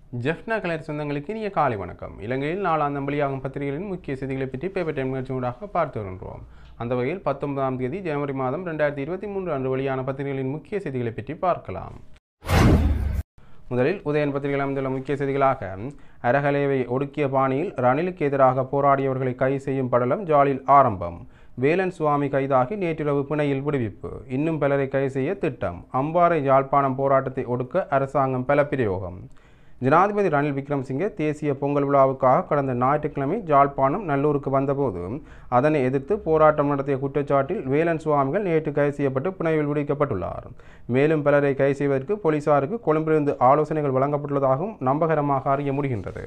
Jaffna colour சொந்தங்களுக்கு இனிய காலை வணக்கம் இலங்கையில் நாளாந்தம் வெளியாகும் பத்திரிகைகளின் முக்கிய செய்திகளை பற்றி பேப்பர் டைம் நிகழ்ச்சியூடாக பார்த்து வருகின்றோம் அந்த வகையில் பத்தொன்பதாம் தேதி ஜனவரி மாதம் ரெண்டாயிரத்தி இருபத்தி மூன்று அன்று வெளியான பத்திரிகைகளின் முக்கிய செய்திகளை பற்றி பார்க்கலாம் முதலில் உதயன் பத்திரிகையில் அமைந்துள்ள முக்கிய செய்திகளாக அரகலேவை ஒடுக்கிய பாணியில் ரணிலுக்கு எதிராக போராடியவர்களை கைது செய்யும் படலம் ஜாலில் ஆரம்பம் வேலன் சுவாமி கைதாகி நேற்றிரவு பிணையில் விடுவிப்பு இன்னும் பலரை கைது செய்ய திட்டம் அம்பாறை யாழ்ப்பாணம் போராட்டத்தை ஒடுக்க அரசாங்கம் பல பிரயோகம் ஜனாதிபதி ரணில் விக்ரம்சிங்கே தேசிய பொங்கல் விழாவுக்காக கடந்த ஞாயிற்றுக்கிழமை ஜாழ்ப்பாணம் நல்லூருக்கு வந்தபோது அதனை எதிர்த்து போராட்டம் நடத்திய குற்றச்சாட்டில் வேலன் சுவாமிகள் நேற்று கைது செய்யப்பட்டு புனைவில் விடுவிக்கப்பட்டுள்ளார் மேலும் பலரை கைது செய்வதற்கு போலீசாருக்கு கொழும்பிலிருந்து ஆலோசனைகள் வழங்கப்பட்டுள்ளதாகவும் நம்பகரமாக அறிய முடிகின்றது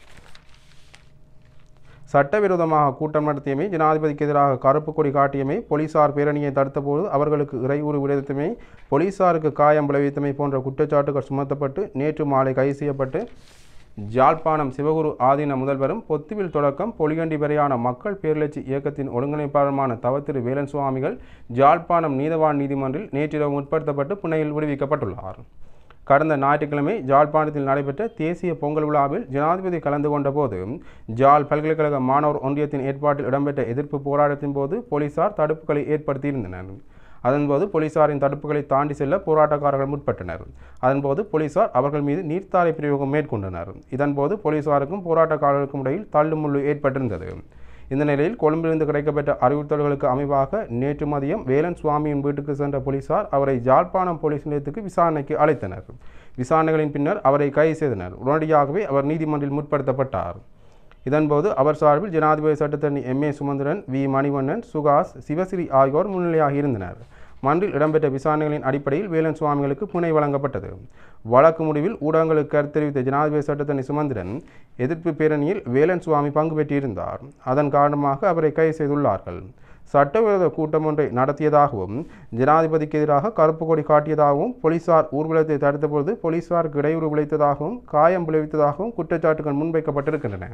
சட்டவிரோதமாக கூட்டம் நடத்தியமை ஜனாதிபதிக்கு எதிராக கருப்பு கொடி காட்டியமை போலீசார் பேரணியை தடுத்தபோது அவர்களுக்கு இறையூறு விடுத்தமை போலீசாருக்கு காயம் விளைவித்தமை போன்ற குற்றச்சாட்டுகள் சுமத்தப்பட்டு நேற்று மாலை கைது செய்யப்பட்டு ஜாழ்ப்பாணம் சிவகுரு ஆதீன முதல்வரும் பொத்துவில் தொடக்கம் பொலிகண்டி வரையான மக்கள் பேரளர்ச்சி இயக்கத்தின் ஒருங்கிணைப்பாளருமான தவத்திரு வேலன் சுவாமிகள் ஜாழ்ப்பாணம் நீதவான் நீதிமன்றில் நேற்றிரவு முற்படுத்தப்பட்டு புனையில் விடுவிக்கப்பட்டுள்ளார் கடந்த ஞாயிற்றுக்கிழமை ஜாழ்ப்பாணத்தில் நடைபெற்ற தேசிய பொங்கல் விழாவில் ஜனாதிபதி கலந்து கொண்ட போது ஜாழ் பல்கலைக்கழக மாணவர் ஒன்றியத்தின் ஏற்பாட்டில் இடம்பெற்ற எதிர்ப்பு போராட்டத்தின் போது போலீசார் தடுப்புகளை ஏற்படுத்தியிருந்தனர் அதன்போது போலீசாரின் தடுப்புகளை தாண்டி செல்ல போராட்டக்காரர்கள் முற்பட்டனர் அதன்போது போலீசார் அவர்கள் மீது நீர்த்தாரை பிரயோகம் மேற்கொண்டனர் இதன்போது போலீசாருக்கும் போராட்டக்காரர்களுக்கும் இடையில் தள்ளுமுள்ளு ஏற்பட்டிருந்தது இந்த நிலையில் கொழும்பிலிருந்து கிடைக்கப்பட்ட அறிவுறுத்தல்களுக்கு அமைவாக நேற்று மதியம் வேலன் சுவாமியின் வீட்டுக்கு சென்ற போலீசார் அவரை ஜாழ்ப்பாணம் போலீஸ் நிலையத்துக்கு விசாரணைக்கு அழைத்தனர் விசாரணைகளின் பின்னர் அவரை கைது செய்தனர் உடனடியாகவே அவர் நீதிமன்றில் முற்படுத்தப்பட்டார் இதன்போது அவர் சார்பில் ஜனாதிபதி சட்டத்தரணி M A Sumanthiran V Manivannan Sukas Sivasiri ஆகியோர் முன்னிலையாக இருந்தனர் மன்றில் இடம்பெற்ற விசாரணைகளின் அடிப்படையில் வேலன் சுவாமிகளுக்கு புனை வழங்கப்பட்டது வழக்கு முடிவில் ஊடகங்களுக்கு கருத்து தெரிவித்த ஜனாதிபதி சட்டத்தனி சுமந்திரன் எதிர்ப்பு பேரணியில் வேலன் சுவாமி பங்கு பெற்றிருந்தார் அதன் காரணமாக அவரை கைது செய்துள்ளார்கள் சட்டவிரோத கூட்டம் ஒன்றை நடத்தியதாகவும் ஜனாதிபதிக்கு எதிராக கருப்பு கொடி காட்டியதாகவும் போலீசார் ஊர்வலத்தை தடுத்தபோது போலீசாருக்கு இடையூறு விளைத்ததாகவும் காயம் விளைவித்ததாகவும் குற்றச்சாட்டுகள் முன்வைக்கப்பட்டிருக்கின்றன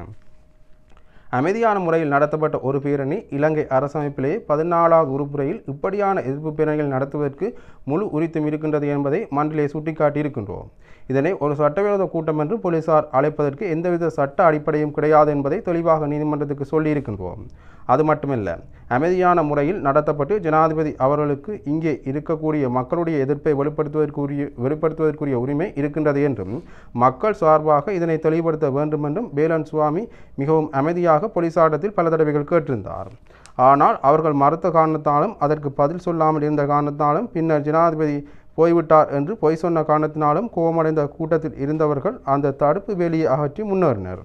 அமைதியான முறையில் நடத்தப்பட்ட ஒரு பேரணி இலங்கை அரசமைப்பிலே பதினாலாவது உறுப்புரையில் இப்படியான எதிர்ப்பு பேரணிகள் நடத்துவதற்கு முழு உரித்தும் இருக்கின்றது என்பதை மன்றிலே சுட்டிக்காட்டியிருக்கின்றோம் இதனை ஒரு சட்டவிரோத கூட்டம் என்று போலீசார் அழைப்பதற்கு எந்தவித சட்ட அடிப்படையும் கிடையாது என்பதை தெளிவாக நீதிமன்றத்துக்கு சொல்லியிருக்கின்றோம் அது மட்டுமல்ல அமைதியான முறையில் நடத்தப்பட்டு ஜனாதிபதி அவர்களுக்கு இங்கே இருக்கக்கூடிய மக்களுடைய எதிர்ப்பை வெளிப்படுத்துவதற்குரிய வெளிப்படுத்துவதற்குரிய உரிமை இருக்கின்றது என்றும் மக்கள் சார்பாக இதனை தெளிவுபடுத்த வேண்டும் என்றும் வேலன் சுவாமி மிகவும் அமைதியாக போலீசாரத்தில் பல தடவைகள் கேட்டிருந்தார் ஆனால் அவர்கள் மறுத்த காரணத்தாலும் அதற்கு பதில் சொல்லாமல் இருந்த காரணத்தாலும் பின்னர் ஜனாதிபதி போய்விட்டார் என்று பொய் சொன்ன காரணத்தினாலும் கோபமடைந்த கூட்டத்தில் இருந்தவர்கள் அந்த தடுப்பு வேலியை அகற்றி முன்னேறினர்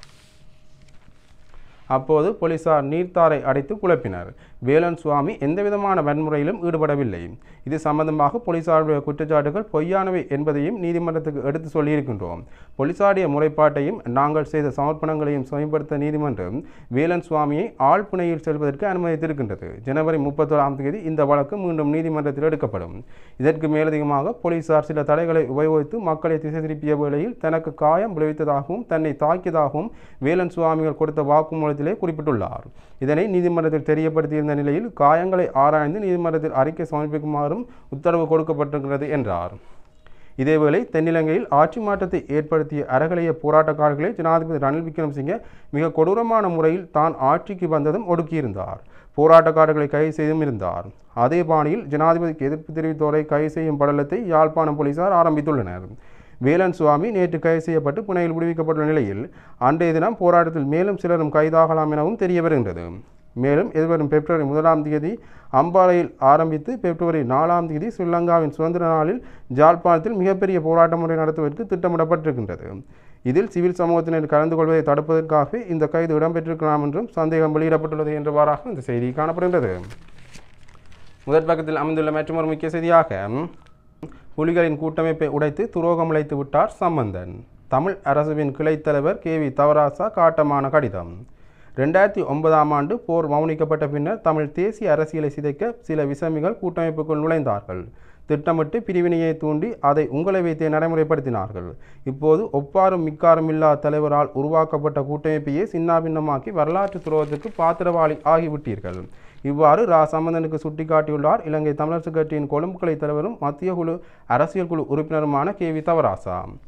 அப்போது போலீசார் நீர்த்தாரை அடைத்து குழப்பினர் வேலன் சுவாமி எந்தவிதமான வன்முறையிலும் ஈடுபடவில்லை இது சம்பந்தமாக போலீசாருடைய குற்றச்சாட்டுகள் பொய்யானவை என்பதையும் நீதிமன்றத்துக்கு எடுத்து சொல்லியிருக்கின்றோம் போலீசாருடைய முறைப்பாட்டையும் நாங்கள் செய்த சமர்ப்பணங்களையும் செயல்படுத்த நீதிமன்றம் வேலன் சுவாமியை ஆழ்புணையில் செல்வதற்கு அனுமதித்திருக்கின்றது ஜனவரி முப்பத்தோராம் தேதி இந்த வழக்கு மீண்டும் நீதிமன்றத்தில் எடுக்கப்படும் இதற்கு மேலதிகமாக போலீசார் சில தடைகளை உபயோகித்து மக்களை திசை திருப்பிய வேளையில் தனக்கு காயம் விளைவித்ததாகவும் தன்னை தாக்கியதாகவும் வேலன் சுவாமிகள் கொடுத்த வாக்குமூலத்திலே குறிப்பிட்டுள்ளார் இதனை நீதிமன்றத்தில் தெரியப்படுத்தியிருந்த நிலையில் காயங்களை ஆராய்ந்து நீதிமன்றத்தில் அறிக்கை சமர்ப்பிக்குமாறும் உத்தரவு கொடுக்கப்பட்டிருக்கிறது என்றார் இதேவேளை தென்னிலங்கையில் ஆட்சி மாற்றத்தை ஏற்படுத்திய அறகலைய போராட்டக்காரர்களை ஜனாதிபதி ரணில் விக்ரமசிங்கே மிக கொடூரமான முறையில் தான் ஆட்சிக்கு வந்ததும் ஒடுக்கியிருந்தார் போராட்டக்காரர்களை கைது செய்தும் இருந்தார் அதே பாணியில் ஜனாதிபதிக்கு எதிர்ப்பு தெரிவித்தோரை கைது செய்யும் படலத்தை யாழ்ப்பாணம் போலீசார் ஆரம்பித்துள்ளனர் வேலன் சுவாமி நேற்று கைது செய்யப்பட்டு புனையில் விடுவிக்கப்பட்டுள்ள நிலையில் அன்றைய தினம் போராட்டத்தில் மேலும் சிலரும் கைதாகலாம் எனவும் தெரிய வருகின்றது மேலும் எதிர்வரும் பிப்ரவரி முதலாம் தேதி அம்பாறையில் ஆரம்பித்து பிப்ரவரி நாலாம் தேதி ஸ்ரீலங்காவின் சுதந்திர நாளில் ஜாழ்ப்பாணத்தில் மிகப்பெரிய போராட்டம் ஒன்றை நடத்துவதற்கு திட்டமிடப்பட்டிருக்கின்றது இதில் சிவில் சமூகத்தினர் கலந்து கொள்வதை தடுப்பதற்காகவே இந்த கைது இடம்பெற்றிருக்கலாம் என்றும் சந்தேகம் வெளியிடப்பட்டுள்ளது என்றவாறாக இந்த செய்தி காணப்படுகின்றது முதற் பக்கத்தில் அமைந்துள்ள மற்றொரு முக்கிய செய்தியாக புலிகளின் கூட்டமைப்பை உடைத்து துரோகம் இழைத்து விட்டார் சம்பந்தன் தமிழ் அரசுவின் கிளைத்தலைவர் கே வி தவராசா காட்டமான கடிதம் ரெண்டாயிரத்தி ஒன்பதாம் ஆண்டு போர் மௌனிக்கப்பட்ட பின்னர் தமிழ் தேசிய அரசியலை சிதைக்க சில விசமிகள் கூட்டமைப்புக்குள் நுழைந்தார்கள் திட்டமிட்டு பிரிவினையை தூண்டி அதை உங்களை வைத்தே நடைமுறைப்படுத்தினார்கள் இப்போது ஒப்பாரும் மிக்காரும் இல்லா தலைவரால் உருவாக்கப்பட்ட கூட்டமைப்பையே சின்னாபின்னமாக்கி வரலாற்று துரோகத்துக்கு பாத்திரவாளி ஆகிவிட்டீர்கள் இவ்வாறு ரா சம்பந்தனுக்கு சுட்டிக்காட்டியுள்ளார் இலங்கை தமிழரசு கட்சியின் கொழும்பு கிளை தலைவரும் மத்திய குழு அரசியல் குழு உறுப்பினருமான கே வி தவராசா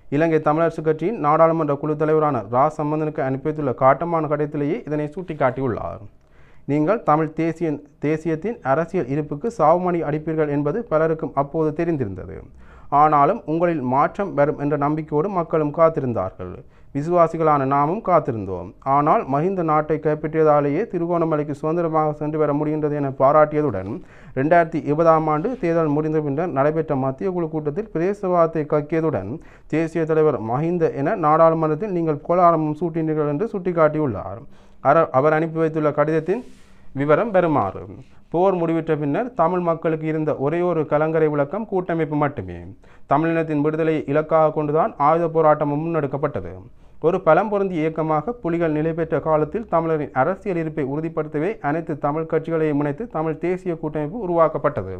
இலங்கை தமிழரசு கட்சியின் நாடாளுமன்ற குழு தலைவரான ரா சம்பந்தனுக்கு அனுப்பி வைத்துள்ள காட்டமான கடிதத்திலேயே இதனை சுட்டிக்காட்டியுள்ளார் நீங்கள் தமிழ் தேசிய தேசியத்தின் அரசியல் இருப்புக்கு சாவுமணி அடிப்பீர்கள் என்பது பலருக்கும் அப்போது தெரிந்திருந்தது ஆனாலும் உங்களில் மாற்றம் வரும் என்ற நம்பிக்கையோடு மக்களும் காத்திருந்தார்கள் விசுவாசிகளான நாமும் காத்திருந்தோம் ஆனால் மஹிந்த நாட்டை கைப்பற்றியதாலேயே திருகோணமலைக்கு சுதந்திரமாக சென்று வர முடிகின்றது என பாராட்டியதுடன் ரெண்டாயிரத்தி இருபதாம் ஆண்டு தேர்தல் முடிந்த பின்னர் நடைபெற்ற மத்திய குழு கூட்டத்தில் பிரதேசவாதத்தை கக்கியதுடன் தேசிய தலைவர் மஹிந்த என நாடாளுமன்றத்தில் நீங்கள் கோலாரமும் சூட்டினீர்கள் என்று சுட்டிக்காட்டியுள்ளார் அர- அவர் அனுப்பி வைத்துள்ள கடிதத்தின் விவரம் பெறுமாறு போர் முடிவிட்ட பின்னர் தமிழ் மக்களுக்கு இருந்த ஒரே ஒரு கலங்கரை விளக்கம் கூட்டமைப்பு மட்டுமே தமிழினத்தின் விடுதலையை இலக்காக கொண்டுதான் ஆயுத போராட்டமும் முன்னெடுக்கப்பட்டது ஒரு பலம் பொருந்திய இயக்கமாக புலிகள் நிலை பெற்ற காலத்தில் தமிழரின் அரசியல் இருப்பை உறுதிப்படுத்தவே அனைத்து தமிழ் கட்சிகளையும் இணைத்து தமிழ் தேசிய கூட்டமைப்பு உருவாக்கப்பட்டது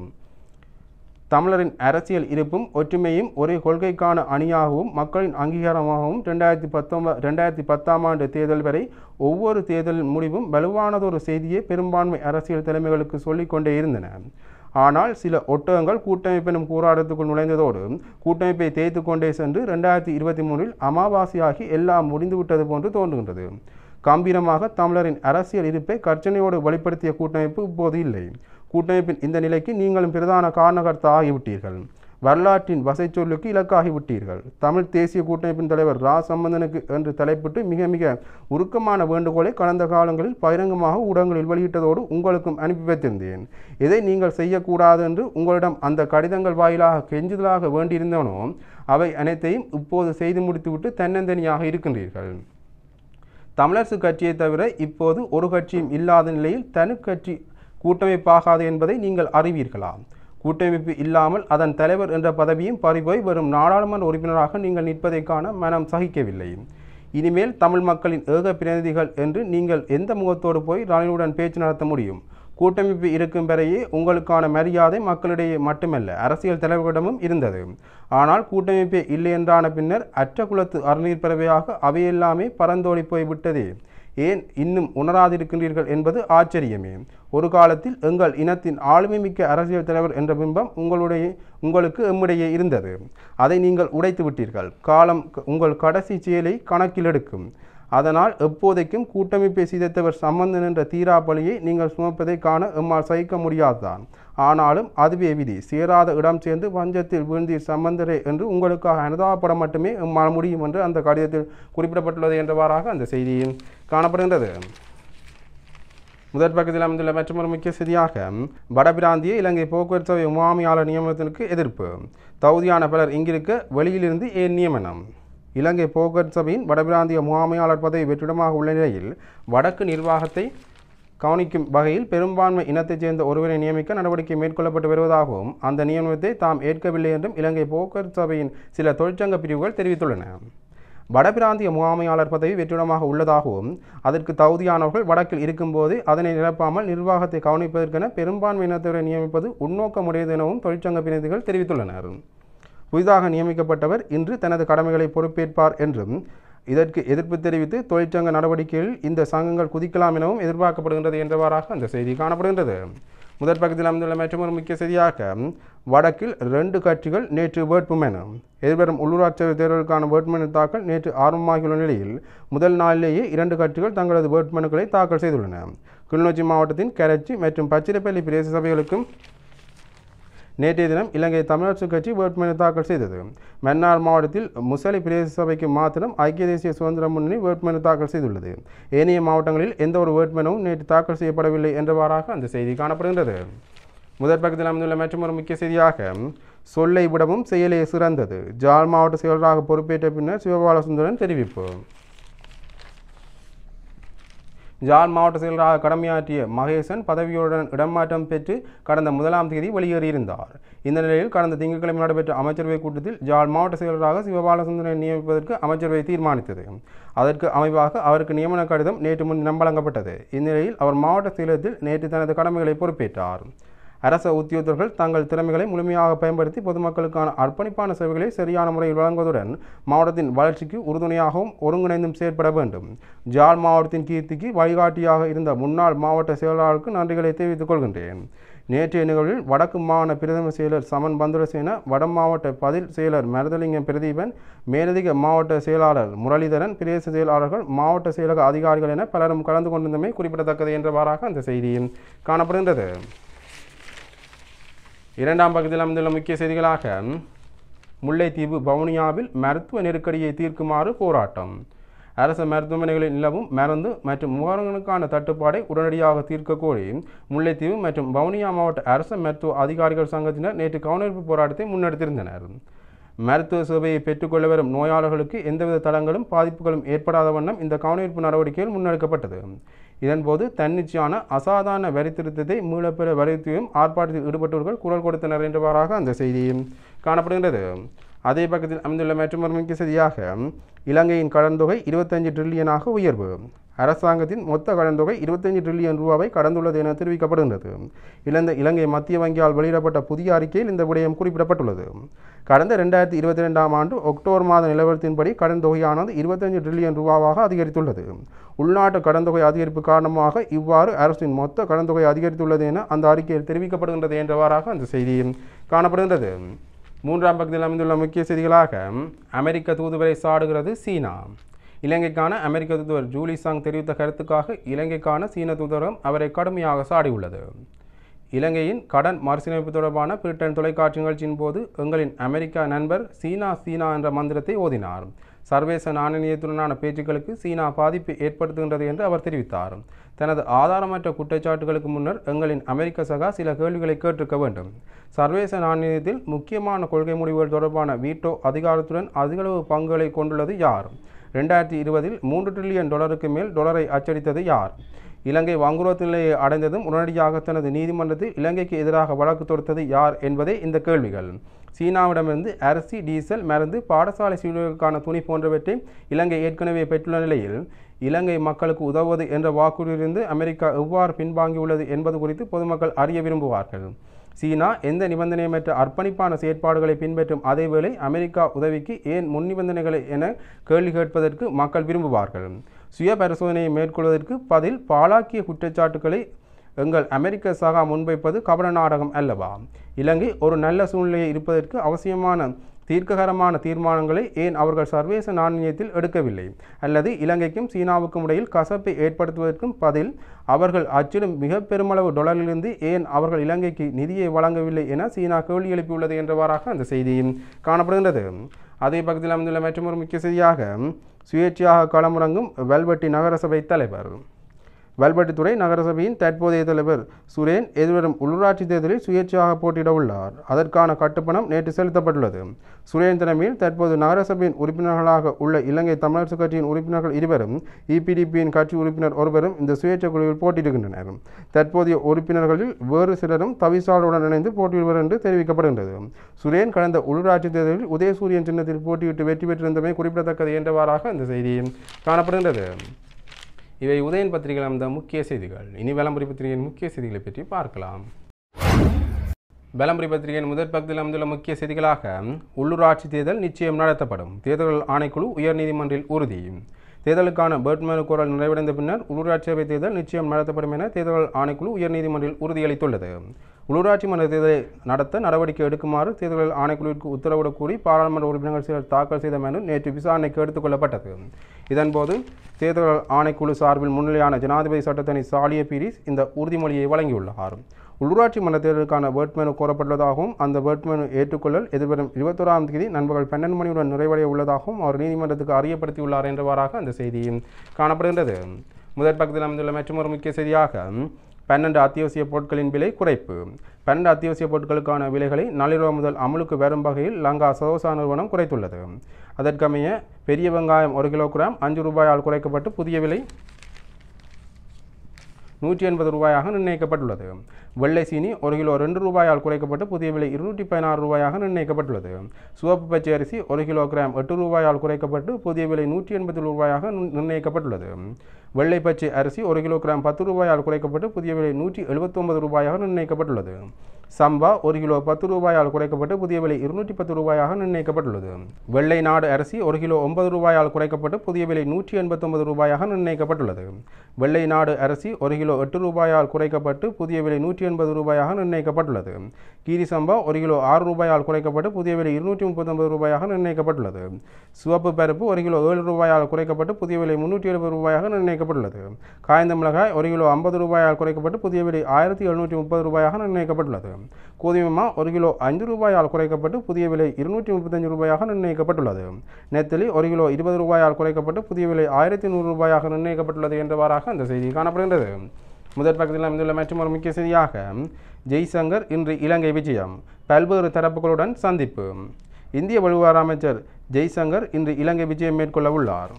தமிழரின் அரசியல் இருப்பும் ஒற்றுமையும் ஒரே கொள்கைக்கான அணியாகவும் மக்களின் அங்கீகாரமாகவும் ரெண்டாயிரத்தி பத்தொன்பது ரெண்டாயிரத்தி பத்தாம் ஆண்டு தேர்தல் வரை ஒவ்வொரு தேர்தலின் முடிவும் வலுவானதொரு செய்தியை பெரும்பான்மை அரசியல் தலைமைகளுக்கு சொல்லிக்கொண்டே இருந்தன ஆனால் சில ஒட்டகங்கள் கூட்டமைப்பினும் கூறாரத்துக்குள் நுழைந்ததோடு கூட்டமைப்பை தேய்த்து கொண்டே சென்று ரெண்டாயிரத்தி இருபத்தி மூணில் அமாவாசையாகி எல்லாம் முடிந்துவிட்டது போன்று தோன்றுகின்றது கம்பீரமாக தமிழரின் அரசியல் இருப்பை கர்ச்சனையோடு வெளிப்படுத்திய கூட்டமைப்பு இப்போது இல்லை கூட்டமைப்பின் இந்த நிலைக்கு நீங்களும் பிரதான காரணகர்த்தா ஆகிவிட்டீர்கள் வரலாற்றின் வசைச்சொல்லுக்கு இலக்காகிவிட்டீர்கள் தமிழ் தேசிய கூட்டமைப்பின் தலைவர் ரா சம்பந்தனுக்கு என்று தலைப்பிட்டு மிக மிக உருக்கமான வேண்டுகோளை கடந்த காலங்களில் பகிரங்கமாக ஊடகங்களில் வெளியிட்டதோடு உங்களுக்கும் அனுப்பி வைத்திருந்தேன் எதை நீங்கள் செய்யக்கூடாது என்று உங்களிடம் அந்த கடிதங்கள் வாயிலாக கெஞ்சுதலாக வேண்டியிருந்தனோ அவை அனைத்தையும் இப்போது செய்து முடித்துவிட்டு தன்னந்தனியாக இருக்கின்றீர்கள் தமிழரசு கட்சியை தவிர இப்போது ஒரு கட்சியும் இல்லாத நிலையில் தனி கட்சி கூட்டமைப்பாகாது என்பதை நீங்கள் அறிவீர்களா கூட்டமைப்பு இல்லாமல் அதன் தலைவர் என்ற பதவியும் பறிபோய் வரும் நாடாளுமன்ற உறுப்பினராக நீங்கள் நிற்பதை காண மனம் சகிக்கவில்லை இனிமேல் தமிழ் மக்களின் ஏக பிரதிநிதிகள் என்று நீங்கள் எந்த முகத்தோடு போய் ரணிலுடன் பேச்சு நடத்த முடியும் கூட்டமைப்பு இருக்கும் வரையே உங்களுக்கான மரியாதை மக்களிடையே மட்டுமல்ல அரசியல் தலைவர்களிடமும் இருந்தது ஆனால் கூட்டமைப்பே இல்லை என்றான பின்னர் அற்ற குலத்து அருநீர் பறவையாக அவையெல்லாமே பறந்தோடி போய் விட்டதே ஏன் இன்னும் உணராதிருக்கின்றீர்கள் என்பது ஆச்சரியமே ஒரு காலத்தில் எங்கள் இனத்தின் ஆளுமை மிக்க அரசியல் தலைவர் என்ற பிம்பம் உங்களுடைய உங்களுக்கு எம்மிடையே இருந்தது அதை நீங்கள் உடைத்து விட்டீர்கள் காலம் க- உங்கள் கடைசி செயலை கணக்கில் எடுக்கும் அதனால் எப்போதைக்கும் கூட்டமைப்பை சிதைத்தவர் சம்பந்தன் என்ற தீரா பலியை நீங்கள் சுமப்பதை காண எம்மால் சகிக்க முடியாதுதான் ஆனாலும் அதுவே விதி சேராத இடம் சேர்ந்து பஞ்சத்தில் வீழ்ந்தீர் சம்பந்தரே என்று உங்களுக்காக அனுதாபப்பட மட்டுமே எம்மால் முடியும் என்று அந்த கடிதத்தில் குறிப்பிடப்பட்டுள்ளது என்றவாறாக அந்த செய்தியில் காணப்படுகின்றது முதற் பக்கத்தில் அமைந்துள்ள மற்றொரு முக்கிய செய்தியாக வடபிராந்திய இலங்கை போக்குவரத்து சபை முகாமையாளர் நியமனத்திற்கு எதிர்ப்பு தகுதியான பலர் இங்கிருக்க வெளியிலிருந்து ஏன் நியமனம் இலங்கை போக்குவரத்து சபையின் வடபிராந்திய முகாமையாளர் பதவி வெற்றிடமாக உள்ள நிலையில் வடக்கு நிர்வாகத்தை கவனிக்கும் வகையில் பெரும்பான்மை இனத்தைச் சேர்ந்த ஒருவரை நியமிக்க நடவடிக்கை மேற்கொள்ளப்பட்டு வருவதாகவும் அந்த நியமனத்தை தாம் ஏற்கவில்லை என்றும் இலங்கை போக்குவரத்து சபையின் சில தொழிற்சங்க பிரிவுகள் தெரிவித்துள்ளன வடபிராந்திய முகாமையாளர் பதவி வெற்றிடமாக உள்ளதாகவும் அதற்கு தகுதியானவர்கள் வடக்கில் இருக்கும்போது அதனை நிரப்பாமல் நிர்வாகத்தை கவனிப்பதற்கென பெரும்பான்மை இனத்தவரை நியமிப்பது உள்நோக்கமுடையது எனவும் தொழிற்சங்க பிரதிநிதிகள் தெரிவித்துள்ளனர் புதிதாக நியமிக்கப்பட்டவர் இன்று தனது கடமைகளை பொறுப்பேற்பார் என்றும் இதற்கு எதிர்ப்பு தெரிவித்து தொழிற்சங்க நடவடிக்கைகளில் இந்த சங்கங்கள் குதிக்கலாம் எனவும் எதிர்பார்க்கப்படுகின்றது என்றவாறாக அந்த செய்தி காணப்படுகின்றது முதற் பக்கத்தில் அமைந்துள்ள மற்றொரு முக்கிய செய்தியாக வடக்கில் ரெண்டு கட்சிகள் நேற்று வேட்புமனு எதிர்வரும் உள்ளூராட்சி தேர்தலுக்கான வேட்புமனு தாக்கல் நேற்று ஆரம்பமாகியுள்ள நிலையில் முதல் நாளிலேயே இரண்டு கட்சிகள் தங்களது வேட்புமனுக்களை தாக்கல் செய்துள்ளன கிளிநொச்சி மாவட்டத்தின் கரச்சி மற்றும் பச்சிரப்பள்ளி பிரதேச சபைகளுக்கும் நேற்றைய தினம் இலங்கை தமிழரசு கட்சி வேட்புமனு தாக்கல் செய்தது மன்னார் மாவட்டத்தில் முசலி பிரதேச சபைக்கு மாத்திரம் ஐக்கிய தேசிய சுதந்திர முன்னணி வேட்புமனு தாக்கல் செய்துள்ளது ஏனைய மாவட்டங்களில் எந்த ஒரு வேட்புமனுவும் நேற்று தாக்கல் செய்யப்படவில்லை என்றவாறாக அந்த செய்தி காணப்படுகின்றது முதற் பக்கத்தில் அமைந்துள்ள மற்றொரு முக்கிய செய்தியாக சொல்லை விடவும் செயலே சிறந்தது ஜாழ் மாவட்ட செயலராக பொறுப்பேற்ற பின்னர் சிவபாலசுந்தரன் தெரிவிப்பு ஜாழ் மாவட்ட செயலராக கடமையாற்றிய மகேசன் பதவியுடன் இடமாற்றம் பெற்று கடந்த முதலாம் தேதி வெளியேறியிருந்தார் இந்த நிலையில் கடந்த திங்கட்கிழமை நடைபெற்ற அமைச்சரவை கூட்டத்தில் ஜாழ் மாவட்ட செயலராக சிவபாலசுந்தரனை நியமிப்பதற்கு அமைச்சரவை தீர்மானித்தது அதற்கு அமைவாக அவருக்கு நியமன கடிதம் நேற்று முன்தினம் வழங்கப்பட்டது இந்நிலையில் அவர் மாவட்ட செயலகத்தில் நேற்று தனது கடமைகளை பொறுப்பேற்றார் அரச உத்தியோகத்தர்கள் தங்கள் திறமைகளை முழுமையாக பயன்படுத்தி பொதுமக்களுக்கான அர்ப்பணிப்பான சேவைகளை சரியான முறையில் வழங்குவதுடன் மாவட்டத்தின் வளர்ச்சிக்கு உறுதுணையாகவும் ஒருங்கிணைந்தும் செயற்பட வேண்டும் ஜாழ் மாவட்டத்தின் கீர்த்திக்கு வழிகாட்டியாக இருந்த முன்னாள் மாவட்ட செயலாளருக்கு நன்றிகளை தெரிவித்துக் கொள்கின்றேன் நேற்றைய நிகழ்வில் வடக்கு மாகாண பிரதம செயலர் சமன் பந்துரசேன வட மாவட்ட பதில் செயலர் மருதலிங்கம் பிரதீபன் மேலதிக மாவட்ட செயலாளர் முரளிதரன் பிரதேச செயலாளர்கள் மாவட்ட செயலக அதிகாரிகள் என பலரும் கலந்து கொண்டிருந்தமை குறிப்பிடத்தக்கது என்றவாறாக அந்த செய்தியும் காணப்படுகின்றது இரண்டாம் பகுதியில் அமைந்துள்ள முக்கிய செய்திகளாக முல்லைத்தீவு வவுனியாவில் மருத்துவ நெருக்கடியை தீர்க்குமாறு போராட்டம் அரசு மருத்துவமனைகளில் நிலவும் மருந்து மற்றும் முகாரங்களுக்கான தட்டுப்பாடை உடனடியாக தீர்க்க கோரி முல்லைத்தீவு மற்றும் வவுனியா மாவட்ட அரசு மருத்துவ அதிகாரிகள் சங்கத்தினர் நேற்று கவனிப்பு போராட்டத்தை முன்னெடுத்திருந்தனர் மருத்துவ சேவையை பெற்றுக்கொள்ள வரும் நோயாளர்களுக்கு எந்தவித தடங்களும் பாதிப்புகளும் ஏற்படாத வண்ணம் இந்த கவனிப்பு நடவடிக்கைகள் முன்னெடுக்கப்பட்டது இதன்போது தன்னிச்சையான அசாதாரண வரி திருத்தத்தை மீளப்பெற வலியுறுத்தியும் ஆர்ப்பாட்டத்தில் ஈடுபட்டவர்கள் குரல் கொடுத்தனர் என்றவாறாக அந்த செய்தியும் காணப்படுகின்றது அதே பக்கத்தில் அமைந்துள்ள மற்றொரு முக்கிய செய்தியாக இலங்கையின் கடன் தொகை இருபத்தஞ்சு ட்ரில்லியனாக உயர்வு அரசாங்கத்தின் மொத்த கடன் தொகை இருபத்தஞ்சு ட்ரில்லியன் ரூபாவை கடந்துள்ளது என தெரிவிக்கப்படுகின்றது இலங்கை இலங்கை மத்திய வங்கியால் வெளியிடப்பட்ட புதிய அறிக்கையில் இந்த விடயம் குறிப்பிடப்பட்டுள்ளது கடந்த ரெண்டாயிரத்தி இருபத்தி ரெண்டாம் ஆண்டு அக்டோபர் மாத நிலவரத்தின்படி கடன் தொகையானது இருபத்தஞ்சு ட்ரில்லியன் ரூபாவாக அதிகரித்துள்ளது உள்நாட்டு கடன் தொகை அதிகரிப்பு காரணமாக இவ்வாறு அரசின் மொத்த கடன் தொகை அதிகரித்துள்ளது என அந்த அறிக்கையில் தெரிவிக்கப்படுகின்றது என்றவாறாக அந்த செய்தி காணப்படுகின்றது மூன்றாம் பக்கத்தில் அமைந்துள்ள முக்கிய செய்திகளாக அமெரிக்க தூதுவரை சாடுகிறது சீனா இலங்கைக்கான அமெரிக்க தூதுவர் ஜூலி சாங் தெரிவித்த கருத்துக்காக இலங்கைக்கான சீன தூதரம் அவரை கடுமையாக சாடியுள்ளது இலங்கையின் கடன் மறுசீரமைப்பு தொடர்பான பிரிட்டன் தொலைக்காட்சி நிகழ்ச்சியின் போது எங்களின் அமெரிக்கா நண்பர் சீனா சீனா என்ற மந்திரத்தை ஓதினார் சர்வதேச நாணயத்துடனான பேச்சுக்களுக்கு சீனா பாதிப்பு ஏற்படுத்துகின்றது என்று அவர் தெரிவித்தார் தனது ஆதாரமற்ற குற்றச்சாட்டுகளுக்கு முன்னர் எங்களின் அமெரிக்க சகா சில கேள்விகளை கேட்டிருக்க வேண்டும் சர்வதேச நாணயத்தில் முக்கியமான கொள்கை முடிவுகள் தொடர்பான வீட்டோ அதிகாரத்துடன் அதிகளவு பங்குகளை கொண்டுள்ளது யார் ரெண்டாயிரத்தி இருபதில் மூன்று ட்ரில்லியன் டாலருக்கு மேல் டாலரை அச்சடித்தது யார் இலங்கை வங்குரோத்து நிலையை அடைந்ததும் உடனடியாக தனது நீதிமன்றத்தில் இலங்கைக்கு எதிராக வழக்கு தொடுத்தது யார் என்பதே இந்த கேள்விகள் சீனாவிடமிருந்து அரிசி டீசல் மருந்து பாடசாலை சீர்களுக்கான துணி போன்றவற்றை இலங்கை ஏற்கனவே பெற்றுள்ள நிலையில் இலங்கை மக்களுக்கு உதவுவது என்ற வாக்குறுதியிலிருந்து அமெரிக்கா எவ்வாறு பின்வாங்கியுள்ளது என்பது குறித்து பொதுமக்கள் அறிய விரும்புவார்கள் சீனா எந்த நிபந்தனையமற்ற அர்ப்பணிப்பான செயற்பாடுகளை பின்பற்றும் அதேவேளை அமெரிக்கா உதவிக்கு ஏன் முன் நிபந்தனைகளை என கேள்வி கேட்பதற்கு மக்கள் விரும்புவார்கள் சுய பரிசோதனையை மேற்கொள்வதற்கு பதில் பாலாக்கிய குற்றச்சாட்டுக்களை எங்கள் அமெரிக்க சகா முன்வைப்பது கபட நாடகம் அல்லவா இலங்கை ஒரு நல்ல சூழ்நிலையை இருப்பதற்கு அவசியமான தீர்க்ககரமான தீர்மானங்களை ஏன் அவர்கள் சர்வதேச நாணயத்தில் எடுக்கவில்லை அல்லது இலங்கைக்கும் சீனாவுக்கும் இடையில் கசப்பை ஏற்படுத்துவதற்கும் பதில் அவர்கள் அச்சிடும் மிக பெருமளவு டொலரிலிருந்து ஏன் அவர்கள் இலங்கைக்கு நிதியை வழங்கவில்லை என சீனா கேள்வி எழுப்பியுள்ளது என்றவாறாக அந்த செய்தியும் காணப்படுகின்றது அதே பக்கத்தில் அமைந்துள்ள மற்றொரு முக்கிய செய்தியாக சுயேட்சையாக களமிறங்கும் வெல்வெட்டி நகரசபை தலைவர் வல்பட்டித்துறை நகரசபையின் தற்போதைய தலைவர் சுரேன் எதிர்வரும் உள்ளூராட்சி தேர்தலில் சுயேட்சையாக போட்டியிட உள்ளார் அதற்கான கட்டுப்பணம் நேற்று செலுத்தப்பட்டுள்ளது சுரேன் தலைமையில் தற்போது நகரசபையின் உறுப்பினர்களாக உள்ள இலங்கை தமிழரசு கட்சியின் உறுப்பினர்கள் இருவரும் இபிடிபியின் கட்சி உறுப்பினர் ஒருவரும் இந்த சுயேட்சை குழுவில் போட்டியிடுகின்றனர் தற்போதைய உறுப்பினர்களில் வேறு சிலரும் தவிசாலுடன் இணைந்து போட்டியிடுவர் என்று தெரிவிக்கப்படுகின்றது சுரேன் கடந்த உள்ளூராட்சி தேர்தலில் உதயசூரியன் சின்னத்தில் போட்டியிட்டு வெற்றி பெற்றிருந்தமை குறிப்பிடத்தக்கது என்றவாறாக இந்த செய்தி காணப்படுகின்றது இவை உதயன் பத்திரிகையில் அமைந்த முக்கிய செய்திகள் இனி விளம்பரி பத்திரிகையின் முக்கிய செய்திகளை பற்றி பார்க்கலாம் விளம்பரி பத்திரிகையின் முதற் பக்கத்தில் அமைந்துள்ள முக்கிய செய்திகளாக உள்ளூராட்சி தேர்தல் நிச்சயம் நடத்தப்படும் தேர்தல் ஆணைக்குழு உயர்நீதிமன்றில் உறுதி தேர்தலுக்கான பேட்மேனு கோரல் நிறைவடைந்த பின்னர் உள்ளூராட்சி சபை தேர்தல் நிச்சயம் நடத்தப்படும் என தேர்தல் ஆணைக்குழு உயர்நீதிமன்றில் உறுதியளித்துள்ளது உள்ளூராட்சி மன்ற தேர்தலை நடத்த நடவடிக்கை எடுக்குமாறு தேர்தல் ஆணைக்குழுவிற்கு உத்தரவிடக் கூறி பாராளுமன்ற உறுப்பினர்கள் சிலர் தாக்கல் செய்த மனு நேற்று விசாரணைக்கு எடுத்துக் கொள்ளப்பட்டது இதன்போது தேர்தல் ஆணைக்குழு சார்பில் முன்னிலையான ஜனாதிபதி சட்டத்தனி சாலிய பீரிஸ் இந்த உறுதிமொழியை வழங்கியுள்ளார் உள்ளூராட்சி மன்ற தேர்தலுக்கான வேட்புமனு கோரப்பட்டுள்ளதாகவும் அந்த வேட்புமனு ஏற்றுக்கொள்ளல் எதிர்வரும் இருபத்தோராம் தேதி நண்பகல் பன்னெண்டு மணியுடன் நிறைவடைய உள்ளதாகவும் அவர் நீதிமன்றத்துக்கு அறியப்படுத்தியுள்ளார் என்றவாறாக அந்த செய்தியும் காணப்படுகின்றது முதற் பக்கத்தில் அமைந்துள்ள மற்றொரு முக்கிய செய்தியாக பன்னெண்டு அத்தியாவசிய பொருட்களின் விலை குறைப்பு பன்னெண்டு அத்தியாவசிய பொருட்களுக்கான விலைகளை நள்ளிரவு முதல் அமலுக்கு வரும் வகையில் லங்கா சதோசா நிறுவனம் குறைத்துள்ளது அதற்கமைய பெரிய வெங்காயம் ஒரு கிலோகிராம் அஞ்சு ரூபாயால் குறைக்கப்பட்டு புதிய விலை நூற்றி எண்பது ரூபாயாக நிர்ணயிக்கப்பட்டுள்ளது வெள்ளை சீனி ஒரு கிலோ ரெண்டு ரூபாயால் குறைக்கப்பட்டு புதிய விலை இருநூற்றி பதினாறு ரூபாயாக நிர்ணயிக்கப்பட்டுள்ளது சிவப்பு பச்சை அரிசி ஒரு கிலோகிராம் எட்டு ரூபாயால் குறைக்கப்பட்டு புதிய விலை நூற்றி எண்பது ரூபாயாக நிர்- நிர்ணயிக்கப்பட்டுள்ளது வெள்ளை பச்சை அரிசி ஒரு கிலோகிராம் பத்து ரூபாயால் குறைக்கப்பட்டு புதிய விலை நூற்றி எழுபத்தொன்பது ரூபாயாக நிர்ணயிக்கப்பட்டுள்ளது சம்பா ஒரு கிலோ பத்து ரூபாயால் குறைக்கப்பட்டு புதிய விலை இருநூற்றி பத்து ரூபாயாக நிர்ணயிக்கப்பட்டுள்ளது வெள்ளை நாடு அரிசி ஒரு கிலோ ஒன்பது ரூபாயால் குறைக்கப்பட்டு புதிய விலை நூற்றி எண்பத்தொன்பது ரூபாயாக நிர்ணயிக்கப்பட்டுள்ளது வெள்ளை நாடு அரிசி ஒரு கிலோ எட்டு ரூபாயால் குறைக்கப்பட்டு புதிய விலை நூற்றி எண்பது ரூபாயாக நிர்ணயிக்கப்பட்டுள்ளது கீரி சம்பா ஒரு கிலோ ஆறு ரூபாயால் குறைக்கப்பட்டு புதிய விலை இருநூற்றி முப்பத்தொன்பது ரூபாயாக நிர்ணயிக்கப்பட்டுள்ளது சிவப்பு பருப்பு ஒரு கிலோ ஏழு ரூபாயால் குறைக்கப்பட்டு புதிய விலை முன்னூற்றி எழுபது ரூபாயாக நிர்ணயிக்கப்பட்டுள்ளது காய்ந்த மிளகாய் ஒரு கிலோ ஐம்பது ரூபாயால் குறைக்கப்பட்டு புதிய விலை ஆயிரத்தி எழுநூற்றி முப்பது ரூபாயாக நிர்ணயிக்கப்பட்டுள்ளது கோதுமை மா ஒரு கிலோ ஐந்து ரூபாயால் குறைக்கப்பட்டு புதிய விலை இருநூற்றி முப்பத்தஞ்சு ரூபாயாக நிர்ணயிக்கப்பட்டுள்ளது நெத்தலி ஒரு கிலோ இருபது ரூபாயால் குறைக்கப்பட்டு புதிய விலை ஆயிரத்தி நூறு ரூபாயாக நிர்ணயிக்கப்பட்டுள்ளது என்றவாறாக அந்த செய்தி காணப்படுகின்றது முதற் பக்கத்தில் அமைந்துள்ள மற்றும் ஒரு முக்கிய செய்தியாக ஜெய்சங்கர் இன்று இலங்கை விஜயம் பல்வேறு தரப்புகளுடன் சந்திப்பு இந்திய வெளிவார அமைச்சர் ஜெய்சங்கர் இன்று இலங்கை விஜயம் மேற்கொள்ள உள்ளார்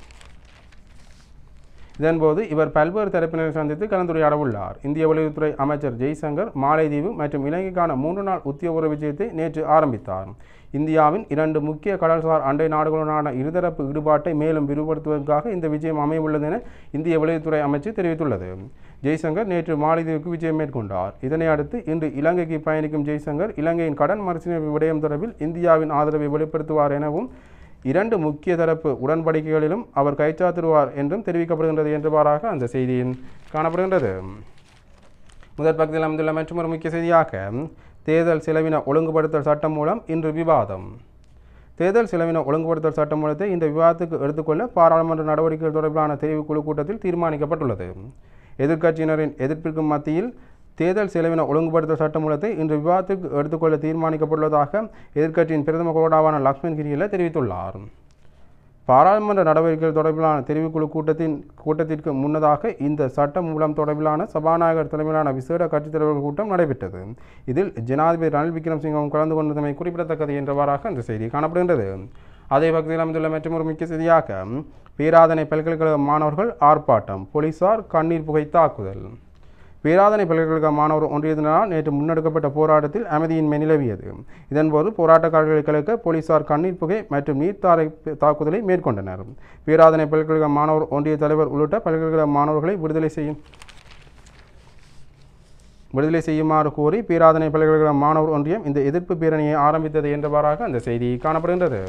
இதன்போது இவர் பல்வேறு தரப்பினரை சந்தித்து கலந்துரையாட உள்ளார் இந்திய வெளியுறவுத்துறை அமைச்சர் ஜெய்சங்கர் மாலைதீவு மற்றும் இலங்கைக்கான மூன்று நாள் உத்தியோகபூர்வ விஜயத்தை நேற்று ஆரம்பித்தார் இந்தியாவின் இரண்டு முக்கிய கடல்சார் அண்டை நாடுகளுடனான இருதரப்பு ஈடுபாட்டை மேலும் விரிவுபடுத்துவதற்காக இந்த விஜயம் அமையவுள்ளது என இந்திய வெளியுறவுத்துறை அமைச்சு தெரிவித்துள்ளது ஜெய்சங்கர் நேற்று மாலைதீவுக்கு விஜயம் மேற்கொண்டார் இதனை அடுத்து இன்று இலங்கைக்கு பயணிக்கும் ஜெய்சங்கர் இலங்கையின் கடன் மறுசீரமைப்பு விடயம் தொடர்பில் இந்தியாவின் ஆதரவை வெளிப்படுத்துவார் எனவும் இரண்டு முக்கிய தரப்பு உடன்படிக்கைகளிலும் அவர் கைச்சாத்திடுவார் என்றும் தெரிவிக்கப்படுகின்றது என்றவாறாக அந்த செய்தியின் காணப்படுகின்றது முதற் பக்கத்தில் அமைந்துள்ள மற்றொரு முக்கிய செய்தியாக தேர்தல் செலவின ஒழுங்குபடுத்தல் சட்டம் மூலம் இன்று விவாதம் தேர்தல் செலவின ஒழுங்குபடுத்தல் சட்ட மூலத்தை இந்த விவாதத்துக்கு எடுத்துக்கொள்ள பாராளுமன்ற நடவடிக்கைகள் தொடர்பிலான தெரிவுக்குழு கூட்டத்தில் தீர்மானிக்கப்பட்டுள்ளது எதிர்க்கட்சியினரின் எதிர்ப்பிற்கு மத்தியில் தேர்தல் செலவின ஒழுங்குபடுத்தல் சட்ட மூலத்தை இன்று விவாதத்திற்கு எடுத்துக்கொள்ள தீர்மானிக்கப்பட்டுள்ளதாக எதிர்க்கட்சியின் பிரதம கொறடாவான லக்ஷ்மண் கிரியில தெரிவித்துள்ளார் பாராளுமன்ற நடவடிக்கைகள் தொடர்பிலான தெரிவுக்குழு கூட்டத்தின் கூட்டத்திற்கு முன்னதாக இந்த சட்ட மூலம் தொடர்பிலான சபாநாயகர் தலைமையிலான விசேட கட்சித் தலைவர்கள் கூட்டம் நடைபெற்றது இதில் ஜனாதிபதி ரணில் விக்ரமசிங்கவும் கலந்து கொண்டதமை குறிப்பிடத்தக்கது என்றவாறாக அந்த செய்தி காணப்படுகின்றது அதே பகுதியில் அமைந்துள்ள மற்றொரு முக்கிய செய்தியாக பேராதனை பல்கலைக்கழக மாணவர்கள் ஆர்ப்பாட்டம் போலீசார் கண்ணீர் புகை தாக்குதல் பேராதனை பல்கலைக்கழக மாணவர் ஒன்றியத்தினால் நேற்று முன்னெடுக்கப்பட்ட போராட்டத்தில் அமைதியின்மை நிலவியது இதன்போது போராட்டக்காரர்களை கலக்க போலீசார் கண்ணீர் புகை மற்றும் நீர்த்தாரை தாக்குதலை மேற்கொண்டனர் பேராதனை பல்கலைக்கழக மாணவர் ஒன்றிய தலைவர் உள்ளிட்ட பல்கலைக்கழக மாணவர்களை விடுதலை செய்யும் விடுதலை செய்யுமாறு கோரி பேராதனை பல்கலைக்கழக மாணவர் ஒன்றியம் இந்த எதிர்ப்பு பேரணியை ஆரம்பித்தது என்றவாறாக அந்த செய்தி காணப்படுகின்றது